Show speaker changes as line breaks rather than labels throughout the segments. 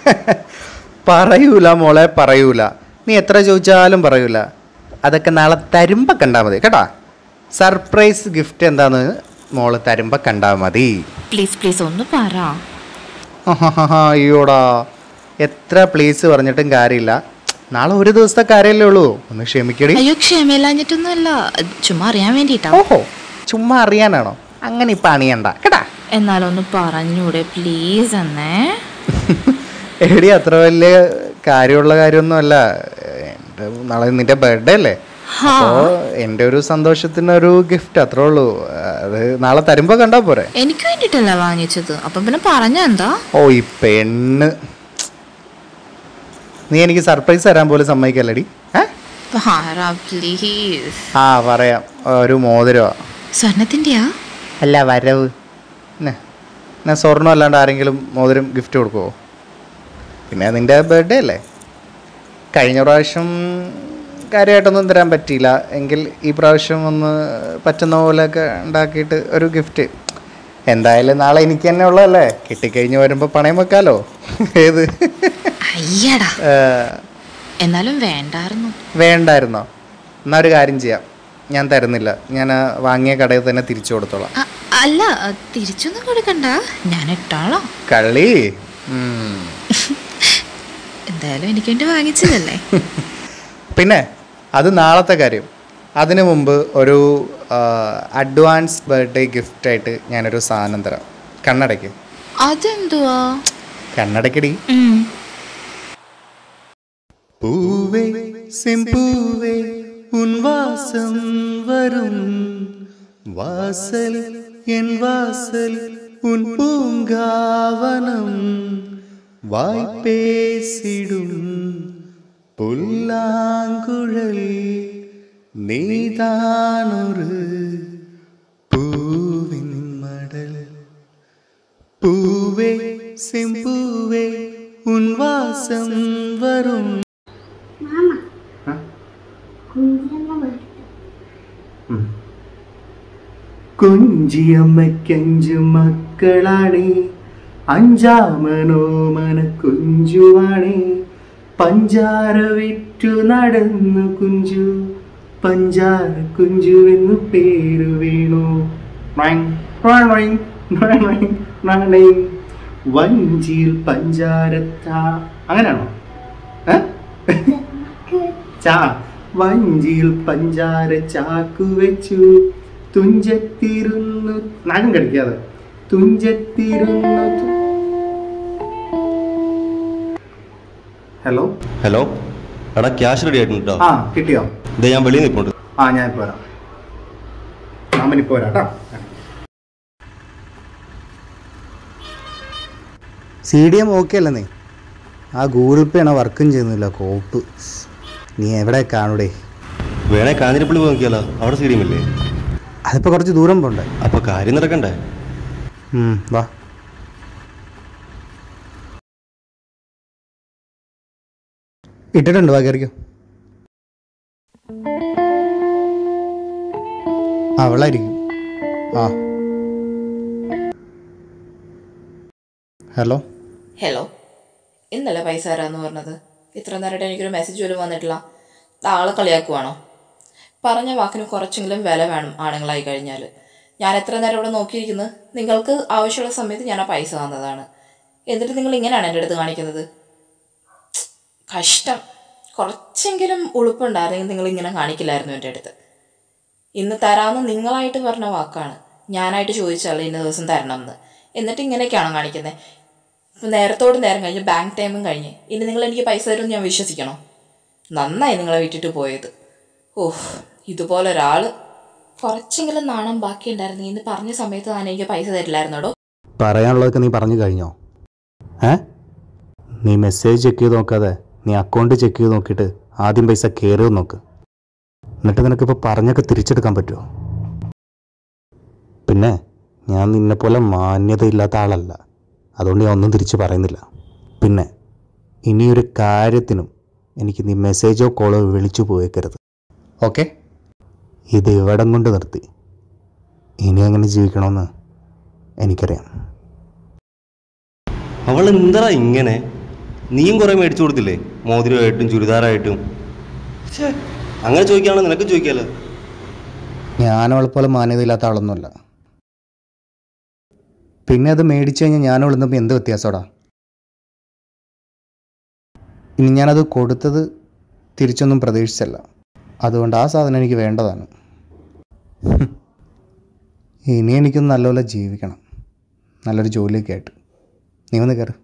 പറയൂല മോളെ പറയൂല നീ എത്ര ചോദിച്ചാലും പറയൂല അതൊക്കെ നാളെ തരുമ്പോൾ കണ്ടാൽ മതി കേട്ടാ സർപ്രൈസ് ഗിഫ്റ്റ് എന്താന്ന് മോള് തരുമ്പോൾ കണ്ടാൽ മതി
പ്ലീസ് പ്ലീസ് ഒന്ന് പറ
ആഹാഹാഹാ, അയ്യോടാ എത്ര പ്ലീസ് പറഞ്ഞിട്ടും കാര്യമില്ല നാളെ ഒരു ദിവസത്തെ കാര്യമല്ലേ ഉള്ളൂ ഒന്ന് ക്ഷമിക്കടി
അയ്യോ ക്ഷമയില്ലാഞ്ഞിട്ടൊന്നുമല്ല ചുമ്മാ അറിയാൻ വേണ്ടിട്ടാ
ഓഹോ ചുമ്മാ അറിയാനാണോ അങ്ങനെ ഇപ്പം അണിയണ്ട കേട്ടാ
എന്നാലൊന്ന് പറഞ്ഞൂടെ പ്ലീസ് എന്നേ
എടി അത്ര വലിയ കാര്യമുള്ള കാര്യമൊന്നുമല്ല എൻ്റെ നാളെ നിന്റെ ബർത്ത്ഡേ അല്ലേ അപ്പോൾ എൻ്റെ ഒരു സന്തോഷത്തിനൊരു ഗിഫ്റ്റ് അത്രേ ഉള്ളൂ അത് നാളെ തരുമ്പോൾ കണ്ടാ പോരെ
എനിക്ക് വേണ്ടിട്ടല്ല വാങ്ങിച്ചത് അപ്പം പിന്നെ പറഞ്ഞ എന്താ
ഓ ഈ പെണ്ണ് നീ എനിക്ക് സർപ്രൈസ് തരാൻ പോലും സമ്മതിക്കല്ലടി ഏ
പറ പ്ലീസ്
ആ പറയാം ഒരു മോതിരമാ
സ്വർണത്തിന്റെയാ
അല്ല വരവ് എന്നാ എന്നാ സ്വർണ്ണം അല്ലാണ്ട് ആരെങ്കിലും മോതിരം ഗിഫ്റ്റ് കൊടുക്കുമോ പിന്നെ നിൻ്റെ ബർത്ത്ഡേ അല്ലേ കഴിഞ്ഞ പ്രാവശ്യം കാര്യമായിട്ടൊന്നും തരാൻ പറ്റിയില്ല എങ്കിൽ ഈ പ്രാവശ്യം ഒന്ന് പറ്റുന്ന പോലെയൊക്കെ ഉണ്ടാക്കിയിട്ട് ഒരു ഗിഫ്റ്റ് എന്തായാലും നാളെ എനിക്ക് തന്നെ ഉള്ളതല്ലേ കിട്ടിക്കഴിഞ്ഞ് വരുമ്പോൾ പണയം വെക്കാലോ ഏത്
അയ്യടാ
ഏ,
എന്നാലും വേണ്ടായിരുന്നു
വേണ്ടായിരുന്നോ എന്നാ ഒരു കാര്യം ചെയ്യാം ഞാൻ തരുന്നില്ല ഞാൻ ആ വാങ്ങിയ കടയിൽ തന്നെ തിരിച്ചു കൊടുത്തോളാം
അ- അല്ല തിരിച്ചൊന്നും കൊടുക്കണ്ട ഞാൻ ഇട്ടാളോ
കള്ളി ഉം.
എന്തായാലും എനിക്ക് വേണ്ടി വാങ്ങിച്ചതല്ലേ
പിന്നെ അത് നാളത്തെ കാര്യം അതിനു മുമ്പ് ഒരു അഡ്വാൻസ് ബർത്ത്ഡേ ഗിഫ്റ്റായിട്ട് ഞാനൊരു സാധനം തരാം കണ്ണടയ്ക്ക്
അതെന്തുവാ
കണ്ണടയ്ക്കടി
ഉം.
പൂവേ സെമ്പൂവേ ഉൻവാസം വരും വാസൽ എൻ വാസൽ ഉൻ പൂങ്കാവനം വായ്പേസിടും പുല്ലാങ്കുഴൽ നീതാനൊരു പൂവിൻ മടൽ പൂവേ സെമ്പൂവേ ഉൻവാസം വരും കുഞ്ചിയമ്മയ്ക്കഞ്ചു മക്കളാണേ അഞ്ചാമനോ മന കുഞ്ചുവാണേ പഞ്ചാര വിറ്റു നടന്നു കുഞ്ചു പഞ്ചാര കുഞ്ചു എന്നു പേരു വീണു റാങ്, റാങ്, റാങ്, റാങ്, റാങ്, റാങ്, റാങ്. വഞ്ചിയിൽ പഞ്ചാരത്താ അങ്ങനെയാണോ ഏ? ചാ വഞ്ചിയിൽ പഞ്ചാര ചാക്കു വെച്ചു തുഞ്ചത്തിരുന്നു നാഗം കടിക്കാതെ തുഞ്ചത്തിരുന്നു തു- ഹലോ
ഹലോ എടാ ക്യാഷ് റെഡി ആയിട്ടുണ്ട് കേട്ടോ
ആ കിട്ടിയോ
ഇത് ഞാൻ വെളിയിൽ നിൽപ്പുണ്ട്
ആ ഞാൻ ഇപ്പോൾ വരാം മാമനിപ്പോൾ വരാം കേട്ടോ സി ഡി എം ഓക്കെ അല്ലേ നീ ആ ഗൂഗിൾ പേ ആണ് വർക്കും ചെയ്യുന്നില്ല കോപ്പ് നീ എവിടെ കാണൂടേ
വേണേ കാഞ്ഞിരപ്പള്ളി പോയി നോക്കിയാലോ അവിടെ സീഡിയം ഇല്ലേ
അതിപ്പോൾ കുറച്ച് ദൂരം പോണ്ടേ
അപ്പൊ കാര്യം നടക്കണ്ടേ
ഉം, വാ ഇട്ടിട്ടുണ്ട് വാ കയറിക്കോ അവളായിരിക്കും ആ ഹലോ
ഹലോ ഇന്നലെ പൈസ തരാമെന്ന് പറഞ്ഞത് ഇത്ര നേരമായിട്ട് എനിക്കൊരു മെസ്സേജ് പോലും വന്നിട്ടില്ല ആളെ കളിയാക്കുവാണോ പറഞ്ഞ വാക്കിന് കുറച്ചെങ്കിലും വില വേണം ആണുങ്ങളായി കഴിഞ്ഞാൽ ഞാൻ എത്ര നേരം ഇവിടെ നോക്കിയിരിക്കുന്നത് നിങ്ങൾക്ക് ആവശ്യമുള്ള സമയത്ത് ഞാൻ ആ പൈസ തന്നതാണ് എന്നിട്ട് നിങ്ങൾ ഇങ്ങനെയാണ് എൻ്റെ അടുത്ത് കാണിക്കുന്നത് കഷ്ടം കുറച്ചെങ്കിലും ഉളുപ്പുണ്ടായിരുന്നെങ്കിൽ നിങ്ങൾ ഇങ്ങനെ കാണിക്കില്ലായിരുന്നു എൻ്റെ അടുത്ത് ഇന്ന് തരാമെന്ന് നിങ്ങളായിട്ട് പറഞ്ഞ വാക്കാണ് ഞാനായിട്ട് ചോദിച്ചാൽ ഇന്ന ദിവസം തരണം എന്ന് എന്നിട്ട് ഇങ്ങനെയൊക്കെയാണോ കാണിക്കുന്നത് ഇപ്പം നേരത്തോട് നേരം കഴിഞ്ഞ് ബാങ്ക് ടൈമും കഴിഞ്ഞ് ഇനി നിങ്ങൾ എനിക്ക് പൈസ തരുമെന്ന് ഞാൻ വിശ്വസിക്കണോ നന്നായി നിങ്ങളെ വിട്ടിട്ട് പോയത് ഓഹ് ഇതുപോലെ ഒരാൾ കുറച്ചെങ്കിലും നാണം ബാക്കി ഉണ്ടായിരുന്നെങ്കിൽ ഇന്ന് പറഞ്ഞ സമയത്ത് താൻ എനിക്ക് പൈസ തരില്ലായിരുന്നോടോ
പറയാനുള്ളതൊക്കെ നീ പറഞ്ഞു കഴിഞ്ഞോ ഏ നീ മെസ്സേജ് ചെക്ക് ചെയ്ത് നോക്കാതെ നീ അക്കൗണ്ട് ചെക്ക് ചെയ്ത് നോക്കിയിട്ട് ആദ്യം പൈസ കയറുക നോക്ക് എന്നിട്ട് നിനക്കിപ്പോൾ പറഞ്ഞൊക്കെ തിരിച്ചെടുക്കാൻ പറ്റുമോ പിന്നെ ഞാൻ നിന്നെപ്പോലെ മാന്യതയില്ലാത്ത ആളല്ല അതുകൊണ്ട് ഞാൻ ഒന്നും തിരിച്ച് പറയുന്നില്ല പിന്നെ ഇനിയൊരു കാര്യത്തിനും എനിക്ക് നീ മെസ്സേജോ കോളോ വിളിച്ചു പോയേക്കരുത് ഓക്കെ ഇത് ഇവിടം കൊണ്ട് നിർത്തി ഇനി എങ്ങനെ ജീവിക്കണമെന്ന് എനിക്കറിയാം
അവൾ എന്താ ഇങ്ങനെ നീയും കുറേ മേടിച്ചു കൊടുത്തില്ലേ മോതിരമായിട്ടും ചുരിദാറായിട്ടും ഛേ അങ്ങനെ ചോദിക്കുകയാണെങ്കിൽ നിനക്ക് ചോദിക്കാലോ
ഞാനവളെ പോലെ മാന്യതയില്ലാത്ത ആളൊന്നുമല്ല പിന്നെ അത് മേടിച്ചു കഴിഞ്ഞാൽ ഞാൻ വിളുന്നപ്പോൾ എന്ത് വ്യത്യാസമാടാ ഇനി ഞാനത് കൊടുത്തത് തിരിച്ചൊന്നും പ്രതീക്ഷിച്ചല്ല അതുകൊണ്ട് ആ സാധനം എനിക്ക് വേണ്ടതാണ് ഹും. ഇനി എനിക്കൊന്ന് നല്ലപോലെ ജീവിക്കണം നല്ലൊരു ജോലിയൊക്കെ ആയിട്ട് നീ വന്ന് കയറ്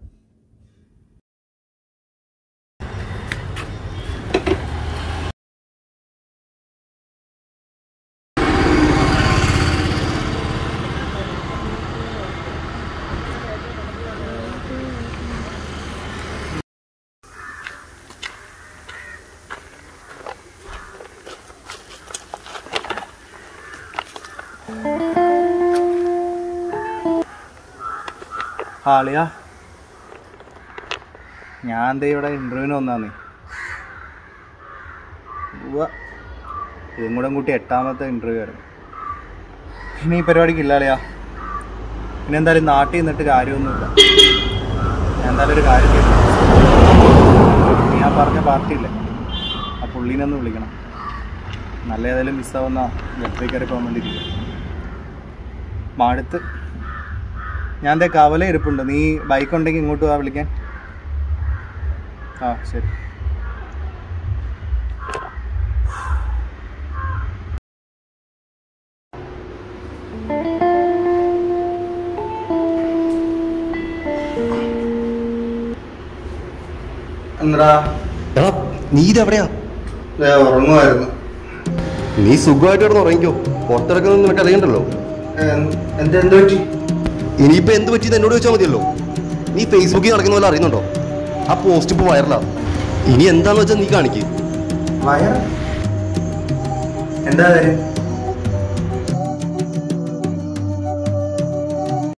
ആളിയാ ഞാൻ ദേ ഇവിടെ ഇൻ്റർവ്യൂവിന് വന്നാന്നേ ഉവ്വ ഇതും കൂടെ കൂട്ടി എട്ടാമത്തെ ഇൻ്റർവ്യൂ ആയിരുന്നു ഇനി ഈ പരിപാടിക്ക് ഇല്ലാളിയാ ഇനി എന്തായാലും നാട്ടിൽ നിന്നിട്ട് കാര്യമൊന്നുമില്ല ഞാൻ എന്തായാലും ഒരു കാര്യം ചെയ്തു ഞാൻ പറഞ്ഞ പാർട്ടിയില്ലേ ആ പുള്ളീനെ ഒന്ന് വിളിക്കണം നല്ല ഏതായാലും മിസ്സാവുന്ന ഗൾഫിൽ കയറി പോകാൻ വേണ്ടിയിരിക്കും മാടുത്ത് ഞാൻ ദേ കവല ഇരിപ്പുണ്ട് നീ ബൈക്ക് ഉണ്ടെങ്കിൽ ഇങ്ങോട്ട് വാ വിളിക്കാൻ ആ ശരി എന്താ
എടാ നീ ഇതെവിടെയാ
ഉറങ്ങുമായിരുന്നു
നീ സുഖമായിട്ട് കിടന്ന് ഉറങ്ങിക്കോ പുറത്തിറക്കുന്നത് നിനക്ക് അറിയണ്ടല്ലോ
എന്താ എന്ത് പറ്റി
ഇനിയിപ്പോ എന്ത് പറ്റിയത് എന്നോട് ചോദിച്ചാൽ മതിയല്ലോ നീ ഫേസ്ബുക്കിൽ നടക്കുന്ന പോലെ അറിയുന്നുണ്ടോ ആ പോസ്റ്റ് ഇപ്പോൾ വൈറലാ ഇനി എന്താന്ന് വെച്ചാൽ നീ കാണിക്ക്
വയർ എന്താ കാര്യം